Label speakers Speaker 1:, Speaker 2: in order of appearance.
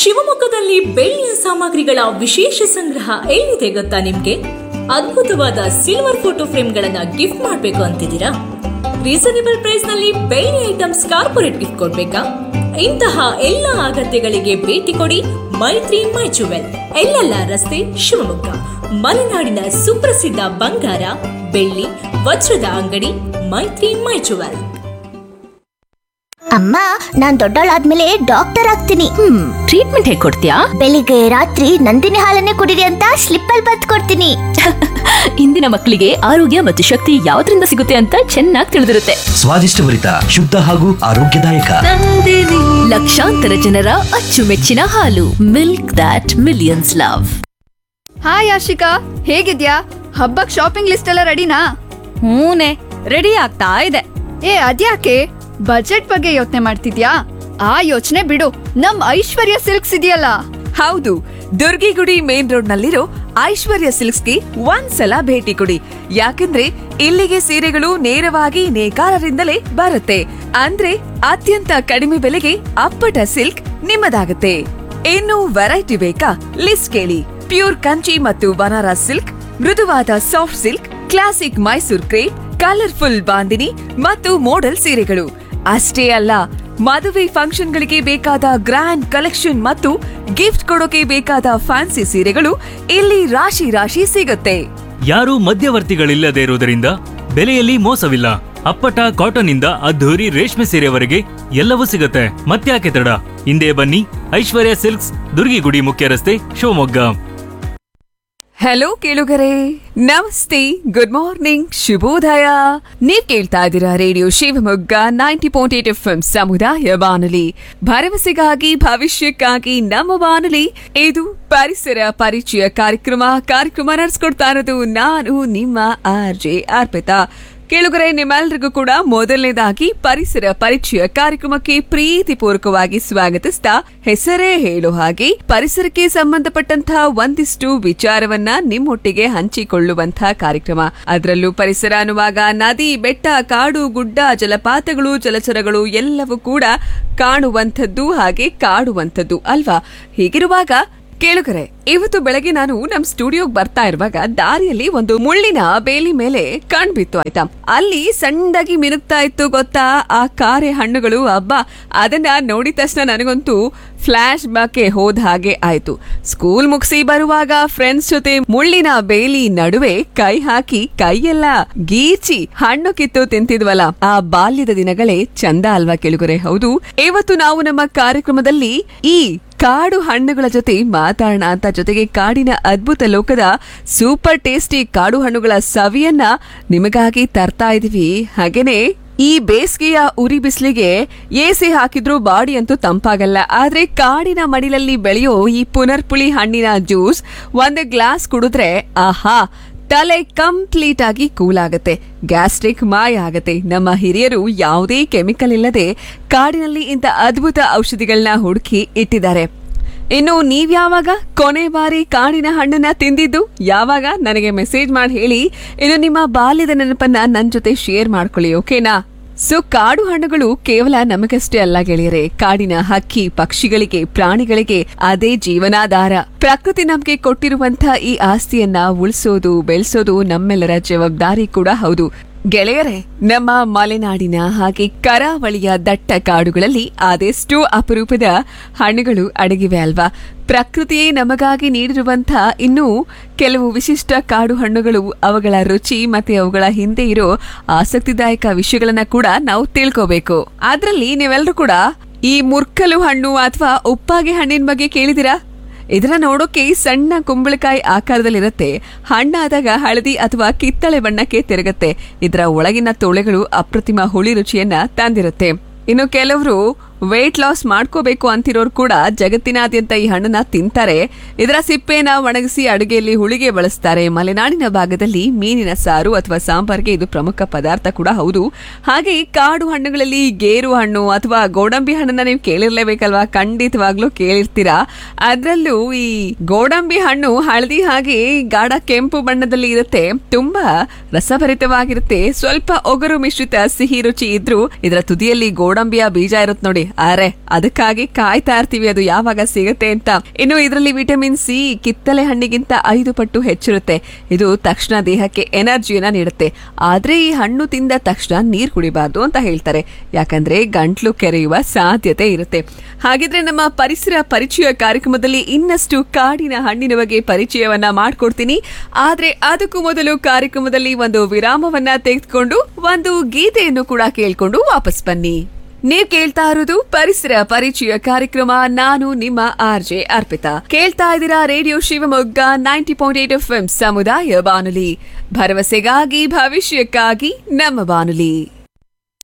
Speaker 1: ಶಿವಮೊಗ್ಗದಲ್ಲಿ ಬೆಳ್ಳಿಯ ಸಾಮಗ್ರಿಗಳ ವಿಶೇಷ ಸಂಗ್ರಹ ಎಲ್ಲಿದೆ ಗೊತ್ತಾ ನಿಮ್ಗೆ ಅದ್ಭುತವಾದ ಸಿಲ್ವರ್ ಫೋಟೋ ಫ್ರೇಮ್ಗಳನ್ನ ಗಿಫ್ಟ್ ಮಾಡಬೇಕು ಅಂತಿದ್ದೀರಾ ರೀಸನೇಬಲ್ ಪ್ರೈಸ್ ನಲ್ಲಿ ಬೆಳ್ಳಿ ಐಟಮ್ಸ್ ಕಾರ್ಪೊರೇಟ್ ಗಿಫ್ಟ್ ಕೊಡ್ಬೇಕಾ ಇಂತಹ ಎಲ್ಲ ಅಗತ್ಯಗಳಿಗೆ ಭೇಟಿ ಕೊಡಿ ಮೈತ್ರಿ ಮೈ ಜುವೆಲ್ ಎಲ್ಲೆಲ್ಲ ರಸ್ತೆ ಶಿವಮೊಗ್ಗ ಮಲೆನಾಡಿನ ಸುಪ್ರಸಿದ್ಧ ಬಂಗಾರ ಬೆಳ್ಳಿ ವಜ್ರದ ಅಂಗಡಿ ಮೈತ್ರಿ ಮೈ ಜುವೆಲ್
Speaker 2: ಅಮ್ಮ ನಾನ್ ದೊಡ್ಡವಳಾದ್ಮೇಲೆ ಡಾಕ್ಟರ್ ಆಗ್ತೀನಿ
Speaker 3: ಹ್ಮ್ ಟ್ರೀಟ್ಮೆಂಟ್ ಹೇಗೆ ಕೊಡ್ತೀಯಾ
Speaker 2: ಬೆಳಿಗ್ಗೆ ರಾತ್ರಿ ನಂದಿನಿ ಹಾಲನ್ನೇ ಕುಡಿರಿ ಅಂತ ಸ್ಲಿಪ್ ಅಲ್ಲಿ ಬತ್ ಕೊಡ್ತೀನಿ
Speaker 3: ಇಂದಿನ ಮಕ್ಕಳಿಗೆ ಆರೋಗ್ಯ ಮತ್ತು ಶಕ್ತಿ ಯಾವ್ದ್ರಿಂದ ಸಿಗುತ್ತೆ ಅಂತ ಚೆನ್ನಾಗಿ ತಿಳಿದಿರುತ್ತೆ
Speaker 4: ಸ್ವಾದಿಷ್ಟಭರಿತ ಶುದ್ಧ ಹಾಗೂ ಆರೋಗ್ಯದಾಯಕ
Speaker 3: ಲಕ್ಷಾಂತರ ಜನರ ಅಚ್ಚುಮೆಚ್ಚಿನ ಹಾಲು milk dot millions love
Speaker 5: hi Ashika ಹೇಗಿದ್ಯಾ ಹಬ್ಬಕ್ ಶಾಪಿಂಗ್ ಲಿಸ್ಟ್ ಎಲ್ಲ ರೆಡಿನಾ
Speaker 6: ಹೂನೆ ರೆಡಿ ಆಗ್ತಾ ಇದೆ
Speaker 5: ಏ ಅದ್ಯಾಕೆ ಬಜೆಟ್ ಬಗ್ಗೆ ಯೋಚನೆ ಮಾಡ್ತಿದ್ಯಾ ಆ ಯೋಚನೆ ಬಿಡು ನಮ್ ಐಶ್ವರ್ಯ ಸಿಲ್ಕ್ಸ್ ಇದೆಯಲ್ಲ
Speaker 6: ಹೌದು ದುರ್ಗಿಗುಡಿ ಮೇನ್ ರೋಡ್ ನಲ್ಲಿರೋ ಐಶ್ವರ್ಯ ಸಿಲ್ಕ್ಸ್ಗೆ ಒಂದ್ಸಲ ಭೇಟಿ ಕೊಡಿ ಯಾಕಂದ್ರೆ ಇಲ್ಲಿಗೆ ಸೀರೆಗಳು ನೇರವಾಗಿ ನೇಕಾರರಿಂದಲೇ ಬರುತ್ತೆ ಅಂದ್ರೆ ಅತ್ಯಂತ ಕಡಿಮೆ ಬೆಲೆಗೆ ಅಪ್ಪಟ ಸಿಲ್ಕ್ ನಿಮ್ಮದಾಗುತ್ತೆ ಇನ್ನು ವೆರೈಟಿ ಬೇಕಾ ಲಿಸ್ಟ್ ಕೇಳಿ ಪ್ಯೂರ್ ಕಂಚಿ ಮತ್ತು ಬನಾರಸ್ ಸಿಲ್ಕ್ ಮೃದುವಾದ soft silk classic Mysore crepe colourful bandhani ಮತ್ತು ಮೋಡಲ್ ಸೀರೆಗಳು ಅಷ್ಟೇ ಅಲ್ಲ ಮದುವೆ ಫಂಕ್ಷನ್ಗಳಿಗೆ ಬೇಕಾದ ಗ್ರ್ಯಾಂಡ್ ಕಲೆಕ್ಷನ್ ಮತ್ತು ಗಿಫ್ಟ್ ಕೊಡೋಕೆ ಬೇಕಾದ ಫ್ಯಾನ್ಸಿ ಸೀರೆಗಳು ಇಲ್ಲಿ ರಾಶಿ ರಾಶಿ ಸಿಗುತ್ತೆ
Speaker 7: ಯಾರೂ ಮಧ್ಯವರ್ತಿಗಳಿಲ್ಲದೆ ಇರುವುದರಿಂದ ಬೆಲೆಯಲ್ಲಿ ಮೋಸವಿಲ್ಲ ಅಪ್ಪಟ ಕಾಟನ್ ಇಂದ ಅದ್ಧೂರಿ ರೇಷ್ಮೆ ಸೀರೆವರೆಗೆ ಎಲ್ಲವೂ ಸಿಗುತ್ತೆ ಮತ್ತ್ಯಾಕೆ ತಡ ಹಿಂದೆ ಬನ್ನಿ ಐಶ್ವರ್ಯ ಸಿಲ್ಕ್ಸ್ ದುರ್ಗಿಗುಡಿ ಮುಖ್ಯ ರಸ್ತೆ ಶಿವಮೊಗ್ಗ
Speaker 6: ಹಲೋ ಕೇಳುಗರೆ ನಮಸ್ತೆ ಗುಡ್ ಮಾರ್ನಿಂಗ್ ಶುಭೋದಯ ನೀವ್ ಕೇಳ್ತಾ ಇದ್ದೀರಾ radio Shivamogga ninety point eight F ಸಮುದಾಯ ಬಾನುಲಿ ಭರವಸೆಗಾಗಿ ಭವಿಷ್ಯಕ್ಕಾಗಿ ನಮ್ಮ ಬಾನುಲಿ ಇದು ಪರಿಸರ ಪರಿಚಯ ಕಾರ್ಯಕ್ರಮ ಕಾರ್ಯಕ್ರಮ ನಡೆಸ್ಕೊಡ್ತಾ ಇರೋದು ನಾನು ನಿಮ್ಮ ಆರ್ ಜೆ ಅರ್ಪಿತಾ ಕೇಳುಗರೆ ನಿಮ್ಮೆಲ್ಲರಿಗೂ ಕೂಡ ಮೊದಲನೇದಾಗಿ ಪರಿಸರ ಪರಿಚಯ ಕಾರ್ಯಕ್ರಮಕ್ಕೆ ಪ್ರೀತಿಪೂರ್ವಕವಾಗಿ ಸ್ವಾಗತಿಸ್ತಾ ಹೆಸರೇ ಹೇಳೋ ಹಾಗೆ ಪರಿಸರಕ್ಕೆ ಸಂಬಂಧಪಟ್ಟಂತಹ ಒಂದಿಷ್ಟು ವಿಚಾರವನ್ನ ನಿಮ್ಮೊಟ್ಟಿಗೆ ಹಂಚಿಕೊಳ್ಳುವಂತಹ ಕಾರ್ಯಕ್ರಮ ಅದರಲ್ಲೂ ಪರಿಸರ ಅನ್ನುವಾಗ ನದಿ ಬೆಟ್ಟ ಕಾಡು ಗುಡ್ಡ ಜಲಪಾತಗಳು ಜಲಚರಗಳು ಎಲ್ಲವೂ ಕೂಡ ಕಾಣುವಂಥದ್ದು ಹಾಗೆ ಕಾಡುವಂಥದ್ದು ಅಲ್ವಾ ಹೀಗಿರುವಾಗ ಕೇಳುಗರೆ ಇವತ್ತು ಬೆಳಗ್ಗೆ ನಾನು ನಮ್ ಸ್ಟುಡಿಯೋಗ್ ಬರ್ತಾ ಇರುವಾಗ ದಾರಿಯಲ್ಲಿ ಒಂದು ಮುಳ್ಳಿನ ಬೇಲಿ ಮೇಲೆ ಕಣ್ಬಿತ್ತು ಆಯ್ತಾ ಅಲ್ಲಿ ಸಣ್ಣದಾಗಿ ಮಿನುಗ್ತಾ ಇತ್ತು ಗೊತ್ತಾ ಆ ಕಾರೆ ಹಣ್ಣುಗಳು ಹಬ್ಬ ಅದನ್ನ ನೋಡಿದ ತಕ್ಷಣ ನನಗಂತೂ ಫ್ಲಾಶ್ ಬ್ಯಾಕ್ಗೆ ಹೋದ ಹಾಗೆ ಆಯ್ತು ಸ್ಕೂಲ್ ಮುಗಿಸಿ ಬರುವಾಗ ಫ್ರೆಂಡ್ಸ್ ಜೊತೆ ಮುಳ್ಳಿನ ಬೇಲಿ ನಡುವೆ ಕೈ ಹಾಕಿ ಕೈಯೆಲ್ಲ ಗೀಚಿ ಹಣ್ಣು ಕಿತ್ತು ತಿಂತಿದ್ವಲ್ಲ ಆ ಬಾಲ್ಯದ ದಿನಗಳೇ ಚಂದ ಅಲ್ವಾ ಕೆಳುಗರೆ ಹೌದು ಇವತ್ತು ನಾವು ನಮ್ಮ ಕಾರ್ಯಕ್ರಮದಲ್ಲಿ ಈ ಕಾಡು ಹಣ್ಣುಗಳ ಜೊತೆ ಮಾತಾಡೋಣ ಅಂತ ಜೊತೆಗೆ ಕಾಡಿನ ಅದ್ಭುತ ಲೋಕದ ಸೂಪರ್ ಟೇಸ್ಟಿ ಕಾಡು ಹಣ್ಣುಗಳ ಸವಿಯನ್ನ ನಿಮಗಾಗಿ ತರ್ತಾ ಇದೀವಿ ಹಾಗೇನೆ ಈ ಬೇಸಿಗೆಯ ಉರಿ ಬಿಸಿಲಿಗೆ ಎಸಿ ಹಾಕಿದ್ರೂ ಬಾಡಿ ಅಂತೂ ತಂಪಾಗಲ್ಲ ಆದ್ರೆ ಕಾಡಿನ ಮಡಿಲಲ್ಲಿ ಬೆಳೆಯೋ ಈ ಪುನರ್ಪುಳಿ ಹಣ್ಣಿನ ಜ್ಯೂಸ್ ಒಂದು ಗ್ಲಾಸ್ ಕುಡಿದ್ರೆ ಆಹಾ ತಲೆ ಕಂಪ್ಲೀಟ್ ಆಗಿ ಕೂಲ್ ಆಗತ್ತೆ ಗ್ಯಾಸ್ಟ್ರಿಕ್ ಮಾಯ ಆಗತ್ತೆ ನಮ್ಮ ಹಿರಿಯರು ಯಾವುದೇ ಕೆಮಿಕಲ್ ಇಲ್ಲದೆ ಕಾಡಿನಲ್ಲಿ ಇಂಥ ಅದ್ಭುತ ಔಷಧಿಗಳನ್ನ ಹುಡುಕಿ ಇಟ್ಟಿದ್ದಾರೆ ಇನ್ನು ನೀವ್ಯಾವಾಗ ಕೊನೆ ಬಾರಿ ಕಾಡಿನ ಹಣ್ಣನ್ನ ತಿಂದಿದ್ದು ಯಾವಾಗ ನನಗೆ ಮೆಸೇಜ್ ಮಾಡಿ ಹೇಳಿ ಇನ್ನು ನಿಮ್ಮ ಬಾಲ್ಯದ ನೆನಪನ್ನ ನನ್ನ ಜೊತೆ ಶೇರ್ ಮಾಡ್ಕೊಳ್ಳಿ ಓಕೆನಾ ಸೊ ಕಾಡು ಹಣ್ಣುಗಳು ಕೇವಲ ನಮಗಷ್ಟೇ ಅಲ್ಲ ಗೆಳೆಯರೆ ಕಾಡಿನ ಹಕ್ಕಿ ಪಕ್ಷಿಗಳಿಗೆ ಪ್ರಾಣಿಗಳಿಗೆ ಅದೇ ಜೀವನಾಧಾರ ಪ್ರಕೃತಿ ನಮ್ಗೆ ಕೊಟ್ಟಿರುವಂತಹ ಈ ಆಸ್ತಿಯನ್ನ ಉಳಿಸೋದು ಬೆಳೆಸೋದು ನಮ್ಮೆಲ್ಲರ ಜವಾಬ್ದಾರಿ ಕೂಡ ಹೌದು ಗೆಳೆಯರೆ ನಮ್ಮ ಮಲೆನಾಡಿನ ಹಾಗೆ ಕರಾವಳಿಯ ದಟ್ಟ ಕಾಡುಗಳಲ್ಲಿ ಅದೆಷ್ಟೋ ಅಪರೂಪದ ಹಣ್ಣುಗಳು ಅಡಗಿವೆ ಅಲ್ವಾ ಪ್ರಕೃತಿಯೇ ನಮಗಾಗಿ ನೀಡಿರುವಂತಹ ಇನ್ನೂ ಕೆಲವು ವಿಶಿಷ್ಟ ಕಾಡು ಹಣ್ಣುಗಳು ಅವುಗಳ ರುಚಿ ಮತ್ತೆ ಅವುಗಳ ಹಿಂದೆ ಇರೋ ಆಸಕ್ತಿದಾಯಕ ವಿಷಯಗಳನ್ನ ಕೂಡ ನಾವು ತಿಳ್ಕೋಬೇಕು ಅದ್ರಲ್ಲಿ ನೀವೆಲ್ಲರೂ ಕೂಡ ಈ ಮುರ್ಕಲು ಹಣ್ಣು ಅಥವಾ ಉಪ್ಪಾಗೆ ಹಣ್ಣಿನ ಬಗ್ಗೆ ಕೇಳಿದಿರಾ ಇದನ್ನ ನೋಡೋಕೆ ಸಣ್ಣ ಕುಂಬಳಕಾಯಿ ಆಕಾರದಲ್ಲಿರುತ್ತೆ ಹಣ್ಣಾದಾಗ ಹಳದಿ ಅಥವಾ ಕಿತ್ತಳೆ ಬಣ್ಣಕ್ಕೆ ತಿರುಗತ್ತೆ ಇದರ ಒಳಗಿನ ತೊಳೆಗಳು ಅಪ್ರತಿಮ ಹುಳಿ ರುಚಿಯನ್ನ ತಂದಿರುತ್ತೆ ಇನ್ನು ಕೆಲವರು ವೇಟ್ ಲಾಸ್ ಮಾಡ್ಕೋಬೇಕು ಅಂತಿರೋರು ಕೂಡ ಜಗತ್ತಿನಾದ್ಯಂತ ಈ ಹಣ್ಣನ್ನ ತಿಂತಾರೆ ಇದರ ಸಿಪ್ಪೆನ ಒಣಗಿಸಿ ಅಡುಗೆಯಲ್ಲಿ ಹುಳಿಗೆ ಬಳಸ್ತಾರೆ ಮಲೆನಾಡಿನ ಭಾಗದಲ್ಲಿ ಮೀನಿನ ಸಾರು ಅಥವಾ ಸಾಂಬಾರ್ಗೆ ಇದು ಪ್ರಮುಖ ಪದಾರ್ಥ ಕೂಡ ಹೌದು ಹಾಗೆ ಕಾಡು ಹಣ್ಣುಗಳಲ್ಲಿ ಗೇರು ಹಣ್ಣು ಅಥವಾ ಗೋಡಂಬಿ ಹಣ್ಣನ್ನ ನೀವು ಕೇಳಿರ್ಲೇಬೇಕಲ್ವಾ ಖಂಡಿತವಾಗ್ಲೂ ಕೇಳಿರ್ತೀರಾ ಅದ್ರಲ್ಲೂ ಈ ಗೋಡಂಬಿ ಹಣ್ಣು ಹಳದಿ ಹಾಗೆ ಗಾಢ ಕೆಂಪು ಬಣ್ಣದಲ್ಲಿ ಇರುತ್ತೆ ತುಂಬಾ ರಸಭರಿತವಾಗಿರುತ್ತೆ ಸ್ವಲ್ಪ ಒಗರು ಮಿಶ್ರಿತ ಸಿಹಿ ರುಚಿ ಇದ್ರೂ ಇದರ ತುದಿಯಲ್ಲಿ ಗೋಡಂಬಿಯ ಬೀಜ ಇರುತ್ತೆ ನೋಡಿ ಅರೆ ಅದಕ್ಕಾಗಿ ಕಾಯ್ತಾ ಇರ್ತೀವಿ ಅದು ಯಾವಾಗ ಸಿಗುತ್ತೆ ಅಂತ ಇನ್ನು ಇದರಲ್ಲಿ ವಿಟಮಿನ್ ಸಿ ಕಿತ್ತಲೆ ಹಣ್ಣಿಗಿಂತ ಐದು ಪಟ್ಟು ಹೆಚ್ಚಿರುತ್ತೆ ಇದು ತಕ್ಷಣ ದೇಹಕ್ಕೆ ಎನರ್ಜಿಯನ್ನ ನೀಡುತ್ತೆ ಆದ್ರೆ ಈ ಹಣ್ಣು ತಿಂದ ತಕ್ಷಣ ನೀರ್ ಕುಡಿಬಾರ್ದು ಅಂತ ಹೇಳ್ತಾರೆ ಯಾಕಂದ್ರೆ ಗಂಟ್ಲು ಕೆರೆಯುವ ಸಾಧ್ಯತೆ ಇರುತ್ತೆ ಹಾಗಿದ್ರೆ ನಮ್ಮ ಪರಿಸರ ಪರಿಚಯ ಕಾರ್ಯಕ್ರಮದಲ್ಲಿ ಇನ್ನಷ್ಟು ಕಾಡಿನ ಹಣ್ಣಿನ ಬಗ್ಗೆ ಪರಿಚಯವನ್ನ ಮಾಡ್ಕೊಡ್ತೀನಿ ಆದ್ರೆ ಅದಕ್ಕೂ ಮೊದಲು ಕಾರ್ಯಕ್ರಮದಲ್ಲಿ ಒಂದು ವಿರಾಮವನ್ನ ತೆಗೆದುಕೊಂಡು ಒಂದು ಗೀತೆಯನ್ನು ಕೂಡ ಕೇಳ್ಕೊಂಡು ವಾಪಸ್ ಬನ್ನಿ ನೀವ್ ಕೇಳ್ತಾ ಇರೋದು ಪರಿಸರ ಪರಿಚಯ ಕಾರ್ಯಕ್ರಮ ನಾನು ನಿಮ್ಮ ಆರ್ ಜೆ ಅರ್ಪಿತಾ ಕೇಳ್ತಾ ಇದ್ದೀರಾ radio Shivamogga ninety point eight F ಸಮುದಾಯ ಬಾನುಲಿ ಭರವಸೆಗಾಗಿ ಭವಿಷ್ಯಕ್ಕಾಗಿ ನಮ್ಮ ಬಾನುಲಿ